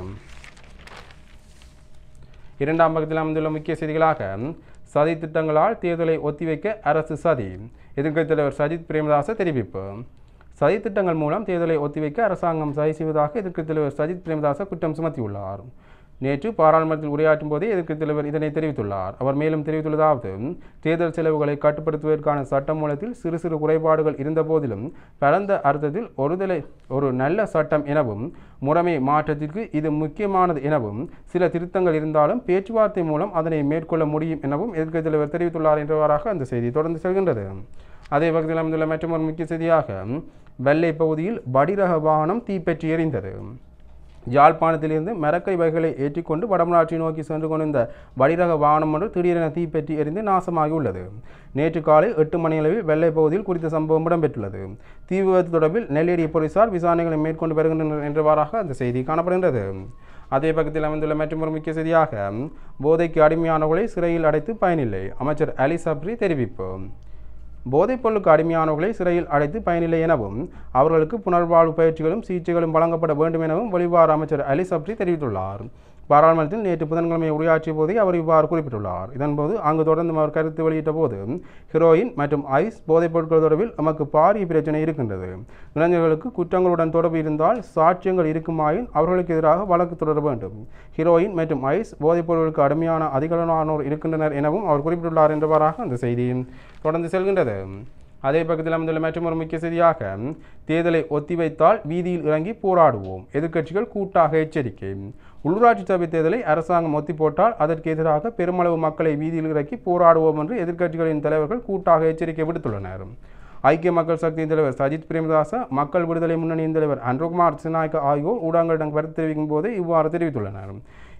இரண்டாம் பக்கத்தில் அமைந்துள்ள முக்கிய செய்திகளாக சதி திட்டங்களால் தேர்தலை ஒத்திவைக்க அரசு சதி எதிர்க்கட்சித் தலைவர் சஜித் பிரேமதாச தெரிவிப்பு சதி திட்டங்கள் மூலம் தேர்தலை ஒத்திவைக்க அரசாங்கம் சதி செய்வதாக எதிர்க்கட்சித் தலைவர் சஜித் பிரேமதாச குற்றம் சுமத்தியுள்ளார் நேற்று பாராளுமன்றத்தில் உரையாற்றும் போதே எதிர்க்கட்சித் தலைவர் இதனை தெரிவித்துள்ளார் அவர் மேலும் தெரிவித்துள்ளதாவது தேர்தல் செலவுகளை கட்டுப்படுத்துவதற்கான சட்ட மூலத்தில் சிறு சிறு குறைபாடுகள் இருந்த போதிலும் பரந்த அர்த்தத்தில் ஒருதலை ஒரு நல்ல சட்டம் எனவும் முறைமை மாற்றத்திற்கு இது முக்கியமானது எனவும் சில திருத்தங்கள் இருந்தாலும் பேச்சுவார்த்தை மூலம் அதனை மேற்கொள்ள முடியும் எனவும் எதிர்க்கட்சித் தலைவர் தெரிவித்துள்ளார் என்றவாறாக அந்த செய்தி தொடர்ந்து செல்கின்றது அதே பகுதியில் அமைந்துள்ள மற்றொரு முக்கிய செய்தியாக வெள்ளை பகுதியில் வடிரக வாகனம் தீப்பற்றி எரிந்தது யாழ்ப்பாணத்திலிருந்து மரக்கை வகைகளை ஏற்றிக்கொண்டு வடமராட்சி நோக்கி சென்று கொண்டிருந்த வடிரக வாகனம் ஒன்று திடீரென தீப்பற்றி எரிந்து நாசமாகி உள்ளது நேற்று காலை எட்டு மணியளவில் வெள்ளை பகுதியில் குறித்த சம்பவம் இடம்பெற்றுள்ளது தீ விபத்து தொடர்பில் நெல்லேடி போலீசார் விசாரணைகளை மேற்கொண்டு வருகின்றனர் என்றவாறாக அந்த செய்தி காணப்படுகின்றது அதே பக்கத்தில் அமைந்துள்ள மற்றொரு முக்கிய செய்தியாக போதைக்கு அடிமையானவர்களை சிறையில் அடைத்து பயனில்லை அமைச்சர் அலி சப்ரி தெரிவிப்பு போதைப்பொருளுக்கு அடிமையானவர்களை சிறையில் அடைத்து பயனில்லை எனவும் அவர்களுக்கு புனர்வாழ்வு பயிற்சிகளும் சிகிச்சைகளும் வழங்கப்பட வேண்டும் எனவும் வெளிவார அமைச்சர் அலி சப்ரி தெரிவித்துள்ளார் பாராளுமன்றத்தில் நேற்று புதன்கிழமை உரையாற்றிய போதே அவர் இவ்வாறு குறிப்பிட்டுள்ளார் இதன்போது அங்கு தொடர்ந்து அவர் கருத்து வெளியிட்ட போது ஹீரோயின் மற்றும் ஐஸ் போதைப் பொருட்கள் தொடர்பில் நமக்கு பாரிய பிரச்சனை இருக்கின்றது இளைஞர்களுக்கு குற்றங்களுடன் தொடர்பு இருந்தால் சாட்சியங்கள் இருக்குமாயின் அவர்களுக்கு எதிராக வழக்கு தொடர வேண்டும் ஹீரோயின் மற்றும் ஐஸ் போதைப் பொருட்களுக்கு அடிமையான அதிகளவானோர் இருக்கின்றனர் எனவும் அவர் குறிப்பிட்டுள்ளார் என்றவாறாக அந்த செய்தி தொடர்ந்து செல்கின்றது அதே பக்கத்தில் அமைந்துள்ள மற்றொரு முக்கிய செய்தியாக தேர்தலை ஒத்திவைத்தால் வீதியில் இறங்கி போராடுவோம் எதிர்க்கட்சிகள் கூட்டாக எச்சரிக்கை உள்ளூராட்சி சபை தேர்தலை அரசாங்கம் ஒத்தி போட்டால் அதற்கு எதிராக பெருமளவு மக்களை வீதியில் இறக்கி போராடுவோம் என்று எதிர்க்கட்சிகளின் தலைவர்கள் கூட்டாக எச்சரிக்கை விடுத்துள்ளனர் ஐக்கிய மக்கள் சக்தியின் தலைவர் சஜித் பிரேமதாச மக்கள் விடுதலை முன்னணியின் தலைவர் அன்ருகுமார் சினாய்க்க ஆகியோர் ஊடகங்களிடம் கருத்து தெரிவிக்கும் போது இவ்வாறு தெரிவித்துள்ளனர்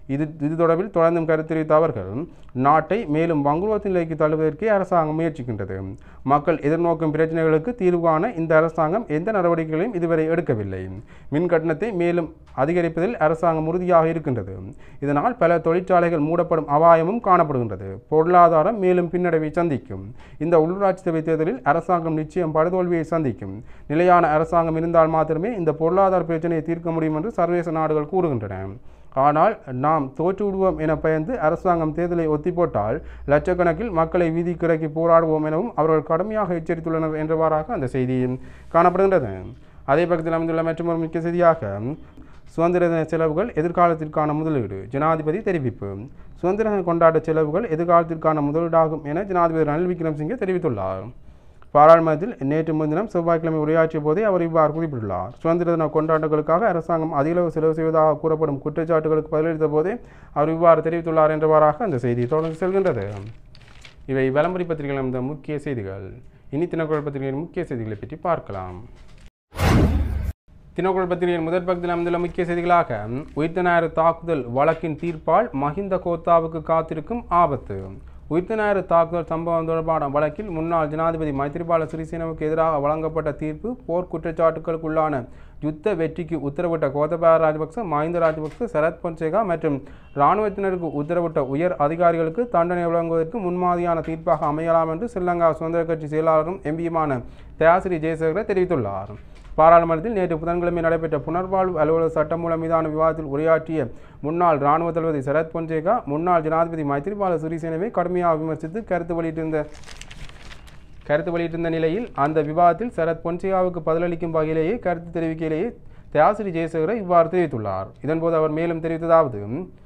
இது இது தொடர்பில் தொடர்ந்தும் கருத்து தெரிவித்த அவர்கள் நாட்டை மேலும் வங்குரோத்து நிலைக்கு தள்ளுவதற்கே அரசாங்கம் முயற்சிக்கின்றது மக்கள் எதிர்நோக்கும் பிரச்சனைகளுக்கு தீர்வு காண இந்த அரசாங்கம் எந்த நடவடிக்கைகளையும் இதுவரை எடுக்கவில்லை மின் கட்டணத்தை மேலும் அதிகரிப்பதில் அரசாங்கம் உறுதியாக இருக்கின்றது இதனால் பல தொழிற்சாலைகள் மூடப்படும் அபாயமும் காணப்படுகின்றது பொருளாதாரம் மேலும் பின்னடைவை சந்திக்கும் இந்த உள்ளூராட்சி சபை தேர்தலில் அரசாங்கம் நிச்சயம் படுதோல்வியை சந்திக்கும் நிலையான அரசாங்கம் இருந்தால் மாத்திரமே இந்த பொருளாதார பிரச்சனையை தீர்க்க முடியும் என்று சர்வதேச நாடுகள் கூறுகின்றன ஆனால் நாம் தோற்று விடுவோம் என பயந்து அரசாங்கம் தேர்தலை ஒத்தி போட்டால் லட்சக்கணக்கில் மக்களை வீதிக்கு இறக்கி போராடுவோம் எனவும் அவர்கள் கடுமையாக எச்சரித்துள்ளனர் என்றவாறாக அந்த செய்தி காணப்படுகின்றது அதே பக்கத்தில் அமைந்துள்ள மற்றொரு முக்கிய செய்தியாக சுதந்திர தின செலவுகள் எதிர்காலத்திற்கான முதலீடு ஜனாதிபதி தெரிவிப்பு சுதந்திர தின கொண்டாட்ட செலவுகள் எதிர்காலத்திற்கான முதலீடாகும் என ஜனாதிபதி ரணில் விக்ரமசிங்கே தெரிவித்துள்ளார் பாராளுமன்றத்தில் நேற்று முன்தினம் செவ்வாய்க்கிழமை உரையாற்றிய போதே அவர் இவ்வாறு குறிப்பிட்டுள்ளார் சுதந்திர தின கொண்டாட்டங்களுக்காக அரசாங்கம் அதிகளவு செலவு செய்வதாக கூறப்படும் குற்றச்சாட்டுகளுக்கு பதிலளித்த போதே அவர் இவ்வாறு தெரிவித்துள்ளார் என்றவாறாக அந்த செய்தி தொடர்ந்து செல்கின்றது இவை விளம்பரி பத்திரிகைகள் இந்த முக்கிய செய்திகள் இனி தினக்குரல் பத்திரிகையின் முக்கிய செய்திகளை பற்றி பார்க்கலாம் தினக்குரல் பத்திரிகையின் முதல் பக்கத்தில் அமைந்துள்ள முக்கிய செய்திகளாக உயிர்த்த தாக்குதல் வழக்கின் தீர்ப்பால் மஹிந்த கோத்தாவுக்கு காத்திருக்கும் ஆபத்து உயிர்த்த ஞாயிறு தாக்குதல் சம்பவம் தொடர்பான வழக்கில் முன்னாள் ஜனாதிபதி மைத்திரிபால சிறிசேனவுக்கு எதிராக வழங்கப்பட்ட தீர்ப்பு போர் குற்றச்சாட்டுகளுக்குள்ளான யுத்த வெற்றிக்கு உத்தரவிட்ட கோத்தபாய ராஜபக்ச மஹிந்த ராஜபக்ச சரத் பொன்சேகா மற்றும் இராணுவத்தினருக்கு உத்தரவிட்ட உயர் அதிகாரிகளுக்கு தண்டனை வழங்குவதற்கு முன்மாதிரியான தீர்ப்பாக அமையலாம் என்று ஸ்ரீலங்கா சுதந்திர கட்சி செயலாளரும் எம்பியுமான தயாசிரி ஜெயசேகர தெரிவித்துள்ளார் பாராளுமன்றத்தில் நேற்று புதன்கிழமை நடைபெற்ற புனர்வாழ்வு அலுவலர் சட்டமூலம் மீதான விவாதத்தில் உரையாற்றிய முன்னாள் இராணுவ தளபதி சரத் பொன்சேகா முன்னாள் ஜனாதிபதி மைத்திரிபால சிறிசேனவை கடுமையாக விமர்சித்து கருத்து வெளியிட்டிருந்த கருத்து வெளியிட்டிருந்த நிலையில் அந்த விவாதத்தில் சரத் பொன்சேகாவுக்கு பதிலளிக்கும் வகையிலேயே கருத்து தெரிவிக்கையிலேயே தயாசிரி ஜெயசேகர இவ்வாறு தெரிவித்துள்ளார் இதன்போது அவர் மேலும் தெரிவித்ததாவது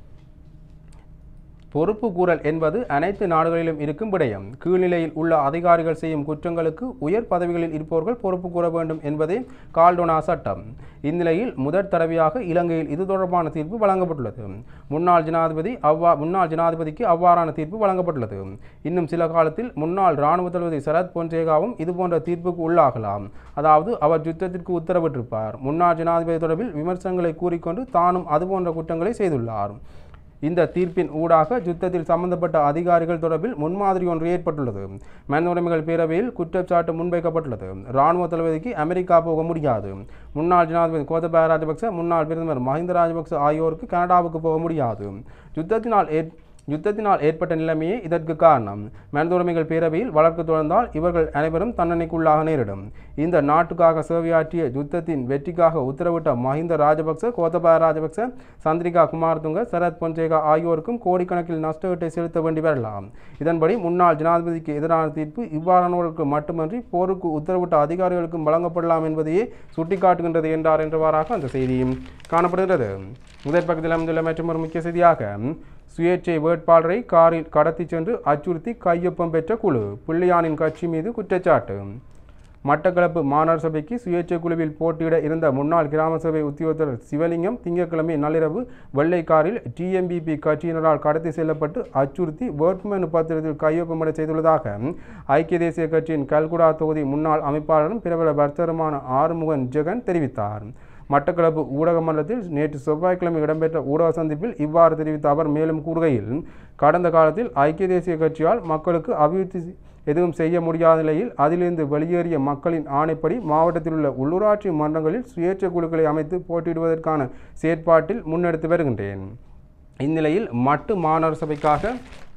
பொறுப்பு கூறல் என்பது அனைத்து நாடுகளிலும் இருக்கும் விடயம் கீழ்நிலையில் உள்ள அதிகாரிகள் செய்யும் குற்றங்களுக்கு உயர் பதவிகளில் இருப்பவர்கள் பொறுப்பு கூற வேண்டும் என்பதே கால்டோனா சட்டம் இந்நிலையில் முதற் தடவையாக இலங்கையில் இது தொடர்பான தீர்ப்பு வழங்கப்பட்டுள்ளது முன்னாள் ஜனாதிபதி அவ்வா முன்னாள் ஜனாதிபதிக்கு அவ்வாறான தீர்ப்பு வழங்கப்பட்டுள்ளது இன்னும் சில காலத்தில் முன்னாள் இராணுவ தளபதி சரத் பொன்சேகாவும் இதுபோன்ற தீர்ப்புக்கு உள்ளாகலாம் அதாவது அவர் யுத்தத்திற்கு உத்தரவிட்டிருப்பார் முன்னாள் ஜனாதிபதி தொடர்பில் விமர்சனங்களை கூறிக்கொண்டு தானும் அதுபோன்ற குற்றங்களை செய்துள்ளார் இந்த தீர்ப்பின் ஊடாக யுத்தத்தில் சம்பந்தப்பட்ட அதிகாரிகள் தொடர்பில் முன்மாதிரி ஒன்று ஏற்பட்டுள்ளது மனித உரிமைகள் பேரவையில் குற்றச்சாட்டு முன்வைக்கப்பட்டுள்ளது இராணுவ தளபதிக்கு அமெரிக்கா போக முடியாது முன்னாள் ஜனாதிபதி கோத்தபாய ராஜபக்ச முன்னாள் பிரதமர் மஹிந்த ராஜபக்ச ஆகியோருக்கு கனடாவுக்கு போக முடியாது யுத்தத்தினால் ஏற் யுத்தத்தினால் ஏற்பட்ட நிலைமையே இதற்கு காரணம் மனித உரிமைகள் பேரவையில் வழக்கு தொடர்ந்தால் இவர்கள் அனைவரும் தண்டனைக்குள்ளாக நேரிடும் இந்த நாட்டுக்காக சேவையாற்றிய யுத்தத்தின் வெற்றிக்காக உத்தரவிட்ட மஹிந்த ராஜபக்ச கோத்தபாய ராஜபக்ச சந்திரிகா குமாரதுங்க சரத் பொன்சேகா ஆகியோருக்கும் கோடிக்கணக்கில் நஷ்டஈட்டை செலுத்த வேண்டி வரலாம் இதன்படி முன்னாள் ஜனாதிபதிக்கு எதிரான தீர்ப்பு இவ்வாறானவர்களுக்கு மட்டுமன்றி போருக்கு உத்தரவிட்ட அதிகாரிகளுக்கும் வழங்கப்படலாம் என்பதையே சுட்டிக்காட்டுகின்றது என்றார் என்றவாறாக அந்த செய்தியும் காணப்படுகிறது முதற் பக்கத்தில் அமைந்துள்ள மற்றும் ஒரு முக்கிய செய்தியாக சுயேட்சை வேட்பாளரை காரில் கடத்தி சென்று அச்சுறுத்தி கையொப்பம் பெற்ற குழு பிள்ளையானின் கட்சி மீது குற்றச்சாட்டு மட்டக்களப்பு மாநகர சபைக்கு சுயேட்சை குழுவில் போட்டியிட இருந்த முன்னாள் கிராம சபை உத்தியோகத்தர் சிவலிங்கம் திங்கட்கிழமை நள்ளிரவு வெள்ளை காரில் டிஎம்பிபி கட்சியினரால் கடத்தி செல்லப்பட்டு அச்சுறுத்தி வேட்புமனு பத்திரத்தில் கையொப்பமிட செய்துள்ளதாக ஐக்கிய தேசிய கட்சியின் கல்குடா தொகுதி முன்னாள் அமைப்பாளரும் பிரபல வர்த்தகருமான ஆறுமுகன் ஜெகன் தெரிவித்தார் மட்டக்களப்பு ஊடக மன்றத்தில் நேற்று செவ்வாய்க்கிழமை இடம்பெற்ற ஊடக சந்திப்பில் இவ்வாறு தெரிவித்த அவர் மேலும் கூறுகையில் கடந்த காலத்தில் ஐக்கிய தேசிய கட்சியால் மக்களுக்கு அபிவிருத்தி எதுவும் செய்ய முடியாத நிலையில் அதிலிருந்து வெளியேறிய மக்களின் ஆணைப்படி மாவட்டத்தில் உள்ள உள்ளூராட்சி மன்றங்களில் சுயேட்சை குழுக்களை அமைத்து போட்டியிடுவதற்கான செயற்பாட்டில் முன்னெடுத்து வருகின்றேன் இந்நிலையில் மட்டு மாநகர சபைக்காக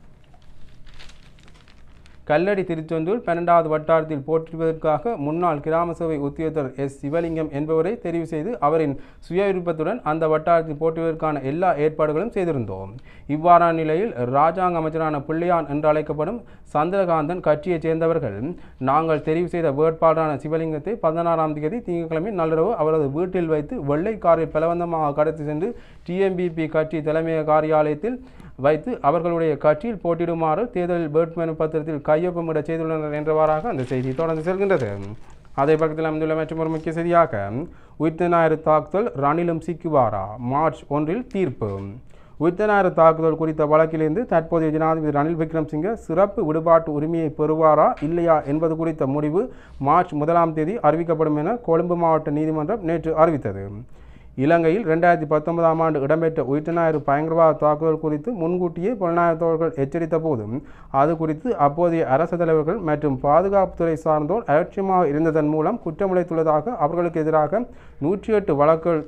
கல்லடி திருச்செந்தூர் பன்னெண்டாவது வட்டாரத்தில் போற்றுவதற்காக முன்னாள் கிராம சபை உத்தியோகத்தர் எஸ் சிவலிங்கம் என்பவரை தெரிவு செய்து அவரின் சுய விருப்பத்துடன் அந்த வட்டாரத்தில் போற்றுவதற்கான எல்லா ஏற்பாடுகளும் செய்திருந்தோம் இவ்வாறான நிலையில் ராஜாங்க அமைச்சரான பிள்ளையான் என்று அழைக்கப்படும் சந்திரகாந்தன் கட்சியைச் சேர்ந்தவர்கள் நாங்கள் தெரிவு செய்த வேட்பாளரான சிவலிங்கத்தை பதினாறாம் தேதி திங்கட்கிழமை நள்ளிரவு அவரது வீட்டில் வைத்து வெள்ளை காரில் பலவந்தமாக கடத்தி சென்று டிஎம்பிபி கட்சி தலைமையக காரியாலயத்தில் வைத்து அவர்களுடைய கட்சியில் போட்டியிடுமாறு தேர்தலில் வேட்புமனு பத்திரத்தில் கையொப்பமிட செய்துள்ளனர் என்றவாறாக அந்த செய்தி தொடர்ந்து செல்கின்றது அதே பக்கத்தில் அமைந்துள்ள மற்றும் ஒரு முக்கிய செய்தியாக உயிர்த்த ஞாயிறு தாக்குதல் ரணிலும் சிக்குவாரா மார்ச் ஒன்றில் தீர்ப்பு உயிர்த்த ஞாயிறு தாக்குதல் குறித்த வழக்கிலிருந்து தற்போதைய ஜனாதிபதி ரணில் விக்ரம்சிங்க சிறப்பு விடுபாட்டு உரிமையை பெறுவாரா இல்லையா என்பது குறித்த முடிவு மார்ச் முதலாம் தேதி அறிவிக்கப்படும் என கொழும்பு மாவட்ட நீதிமன்றம் நேற்று அறிவித்தது இலங்கையில் ரெண்டாயிரத்தி பத்தொன்பதாம் ஆண்டு இடம்பெற்ற உயிர்த்தனாயிரு பயங்கரவாத தாக்குதல் குறித்து முன்கூட்டியே புலனாய்வுத்தவர்கள் எச்சரித்த போதும் அது குறித்து அப்போதைய அரசு தலைவர்கள் மற்றும் பாதுகாப்புத்துறை சார்ந்தோர் அலட்சியமாக இருந்ததன் மூலம் குற்றமுளைத்துள்ளதாக அவர்களுக்கு எதிராக நூற்றி எட்டு வழக்குகள்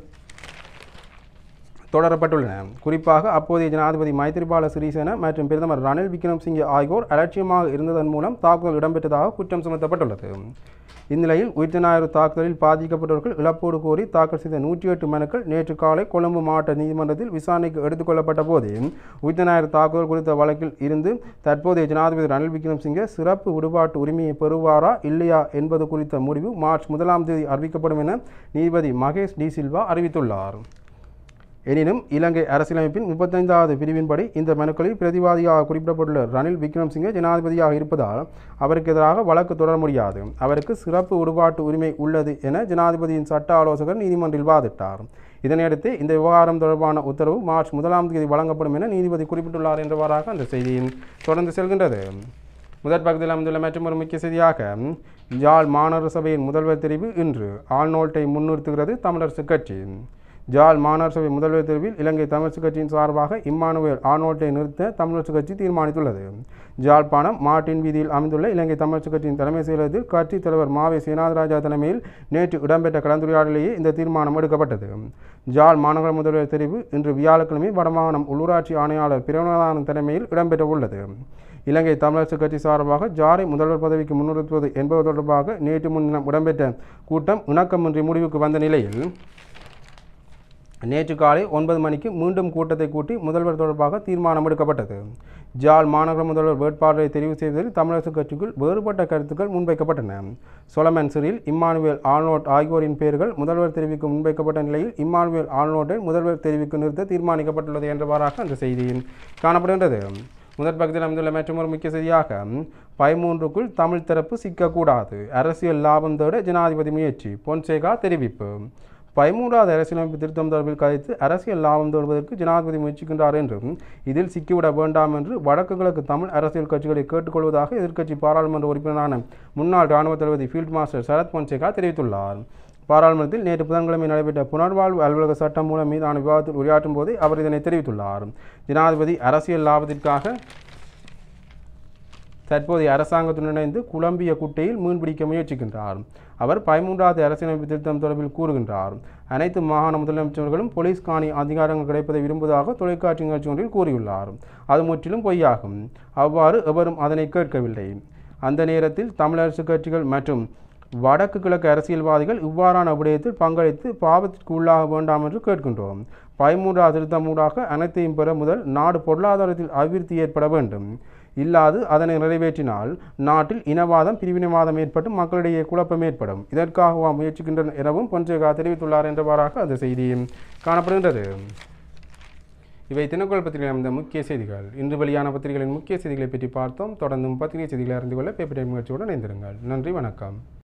தொடரப்பட்டுள்ளன குறிப்பாக அப்போதைய ஜனாதிபதி மைத்திரிபால சிறிசேன மற்றும் பிரதமர் ரணில் விக்ரம்சிங்கே ஆகியோர் அலட்சியமாக இருந்ததன் மூலம் தாக்குதல் இடம்பெற்றதாக குற்றம் சுமத்தப்பட்டுள்ளது இந்நிலையில் உயிர்த்தனாயிரு தாக்குதலில் பாதிக்கப்பட்டவர்கள் இழப்போடு கோரி தாக்கல் செய்த நூற்றி எட்டு மனுக்கள் நேற்று காலை கொழும்பு மாவட்ட நீதிமன்றத்தில் விசாரணைக்கு எடுத்துக்கொள்ளப்பட்ட போதே உயிர்த்தனாயிரு தாக்குதல் குறித்த வழக்கில் இருந்து தற்போதைய ஜனாதிபதி ரணில் விக்ரம்சிங்கே சிறப்பு விடுபாட்டு உரிமையை பெறுவாரா இல்லையா என்பது குறித்த முடிவு மார்ச் முதலாம் தேதி அறிவிக்கப்படும் என நீதிபதி மகேஷ் டி சில்வா அறிவித்துள்ளார் எனினும் இலங்கை அரசியலமைப்பின் முப்பத்தைந்தாவது பிரிவின்படி இந்த மனுக்களில் பிரதிவாதியாக குறிப்பிடப்பட்டுள்ள ரணில் விக்ரம்சிங்கே ஜனாதிபதியாக இருப்பதால் அவருக்கு எதிராக வழக்கு தொடர முடியாது அவருக்கு சிறப்பு விடுபாட்டு உரிமை உள்ளது என ஜனாதிபதியின் சட்ட ஆலோசகர் நீதிமன்றில் வாதிட்டார் இதனையடுத்து இந்த விவகாரம் தொடர்பான உத்தரவு மார்ச் முதலாம் தேதி வழங்கப்படும் என நீதிபதி குறிப்பிட்டுள்ளார் என்றவாறாக அந்த செய்தியின் தொடர்ந்து செல்கின்றது முதற் பகுதியில் அமைந்துள்ள மற்றொரு முக்கிய செய்தியாக யாழ் மாநகர சபையின் முதல்வர் தெரிவு இன்று ஆள்நோட்டை முன்னிறுத்துகிறது தமிழரசு கட்சி ஜாழ் மாநகர சபை முதல்வர் தெரிவில் இலங்கை தமிழரசு கட்சியின் சார்பாக இம்மானுவேல் ஆனோட்டை நிறுத்த தமிழரசு கட்சி தீர்மானித்துள்ளது ஜாழ்ப்பாணம் மார்ட்டின் வீதியில் அமைந்துள்ள இலங்கை தமிழரசு கட்சியின் தலைமை செயலகத்தில் கட்சி தலைவர் மாவே சீனாதராஜா தலைமையில் நேற்று இடம்பெற்ற கலந்துரையாடலேயே இந்த தீர்மானம் எடுக்கப்பட்டது ஜாழ் மாநகர முதல்வர் தெரிவு இன்று வியாழக்கிழமை வடமாகாணம் உள்ளூராட்சி ஆணையாளர் பிரேமநாதன் தலைமையில் இடம்பெற்ற உள்ளது இலங்கை தமிழரசு கட்சி சார்பாக ஜாரை முதல்வர் பதவிக்கு முன்னிறுத்துவது என்பது தொடர்பாக நேற்று முன்தினம் இடம்பெற்ற கூட்டம் இணக்கமின்றி முடிவுக்கு வந்த நிலையில் நேற்று காலை ஒன்பது மணிக்கு மீண்டும் கூட்டத்தை கூட்டி முதல்வர் தொடர்பாக தீர்மானம் எடுக்கப்பட்டது ஜாழ் மாநகர முதல்வர் வேட்பாளரை தெரிவு செய்வதில் தமிழரசு கட்சிக்குள் வேறுபட்ட கருத்துக்கள் முன்வைக்கப்பட்டன சொலமன் சிறில் இம்மானுவேல் ஆல்னோட் ஆகியோரின் பெயர்கள் முதல்வர் தெரிவிக்கு முன்வைக்கப்பட்ட நிலையில் இம்மானுவேல் ஆல்னோட்டை முதல்வர் தெரிவிக்கு நிறுத்த தீர்மானிக்கப்பட்டுள்ளது என்றவாறாக அந்த செய்தியில் காணப்படுகின்றது முதற் பகுதியில் அமைந்துள்ள மற்றொரு முக்கிய செய்தியாக பதிமூன்றுக்குள் தமிழ் தரப்பு சிக்கக்கூடாது அரசியல் லாபம் தேட ஜனாதிபதி முயற்சி பொன்சேகா தெரிவிப்பு பதிமூன்றாவது அரசியலமைப்பு திருத்தம் தொடர்பில் கதைத்து அரசியல் லாபம் தேடுவதற்கு ஜனாதிபதி முயற்சிக்கின்றார் என்றும் இதில் சிக்கிவிட வேண்டாம் என்று வடக்கு கிழக்கு தமிழ் அரசியல் கட்சிகளை கேட்டுக்கொள்வதாக எதிர்க்கட்சி பாராளுமன்ற உறுப்பினரான முன்னாள் இராணுவ தளபதி ஃபீல்ட் மாஸ்டர் சரத் பொன்சேகா தெரிவித்துள்ளார் பாராளுமன்றத்தில் நேற்று புதன்கிழமை நடைபெற்ற புனர்வாழ்வு அலுவலக சட்டம் மூலம் மீதான விவாதத்தில் உரையாற்றும் போது அவர் இதனை தெரிவித்துள்ளார் ஜனாதிபதி அரசியல் லாபத்திற்காக தற்போதைய அரசாங்கத்துடன் இணைந்து குழம்பிய குட்டையில் மீன்பிடிக்க முயற்சிக்கின்றார் அவர் பதிமூன்றாவது அரசியலமைப்பு திருத்தம் தொடர்பில் கூறுகின்றார் அனைத்து மாகாண முதலமைச்சர்களும் போலீஸ் காணி அதிகாரங்கள் கிடைப்பதை விரும்புவதாக தொலைக்காட்சி நிகழ்ச்சி ஒன்றில் கூறியுள்ளார் அது முற்றிலும் பொய்யாகும் அவ்வாறு எவரும் அதனை கேட்கவில்லை அந்த நேரத்தில் தமிழரசு கட்சிகள் மற்றும் வடக்கு கிழக்கு அரசியல்வாதிகள் இவ்வாறான விடயத்தில் பங்களித்து பாவத்திற்கு உள்ளாக வேண்டாம் என்று கேட்கின்றோம் பதிமூன்றாவது திருத்தம் ஊடாக அனைத்தையும் பெற முதல் நாடு பொருளாதாரத்தில் அபிவிருத்தி ஏற்பட வேண்டும் இல்லாது அதனை நிறைவேற்றினால் நாட்டில் இனவாதம் பிரிவினைவாதம் ஏற்பட்டு மக்களிடையே குழப்பம் ஏற்படும் இதற்காக முயற்சிக்கின்றனர் எனவும் பொன்சேகா தெரிவித்துள்ளார் என்றவாறாக அந்த செய்தியும் காணப்படுகின்றது இவை தினக்குள் பத்திரிகையில் அமைந்த முக்கிய செய்திகள் இன்று வெளியான பத்திரிகைகளின் முக்கிய செய்திகளை பற்றி பார்த்தோம் தொடர்ந்தும் பத்திரிகை செய்திகளை அறிந்து கொள்ள பேப்பர் டைம் நிகழ்ச்சியுடன் இணைந்திருங்கள் நன்றி வணக்கம்